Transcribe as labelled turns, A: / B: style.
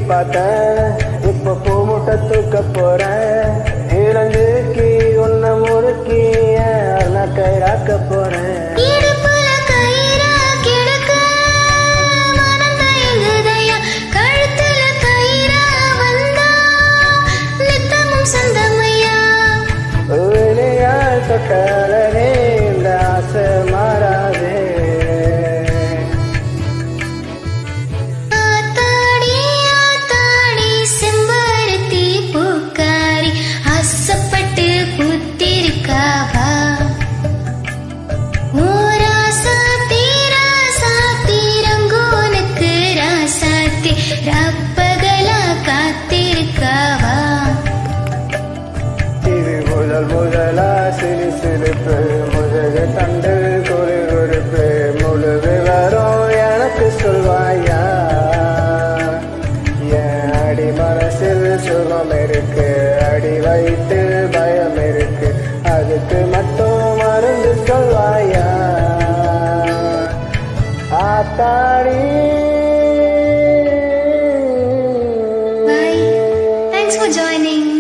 A: பார்த்தேன் இப்ப பூ முட்டை தூக்க போறேன் இறங்குக்கி உன்னை முறுக்கி நான் கயிறாக்க போறேன்
B: இடுப்புல கயிறா கிடக்க மனம் தயங்குதையா கழுத்துல கயிறா வந்தா நித்தமும் சொந்தமையா
A: விளையால் தொட்டாலே இந்த ஆசை மாறாதே
B: ஆத்தாடி ஆத்தாடி செம்பருத்தி பூக்காரி ஆசைப்பட்டு புத்திருக்காவா ஓரா சாத்தி ராசாத்தி ரங்கோனுக்கு ராசாத்தி ரப்பகலா காத்திருக்காவா
A: இது முதல் முதலா சிறு சிரிப்பு முதுகு தண்டு குறு குறுப்பு முழு விவரம் எனக்கு சொல்வாயா என் அடி மனசில் சுகம் இருக்கு அடி வைத்து பயம் இருக்கு அதுக்கு மட்டும் மருந்து சொல்வாயா ஆத்தாடி
B: Bye. Thanks for joining.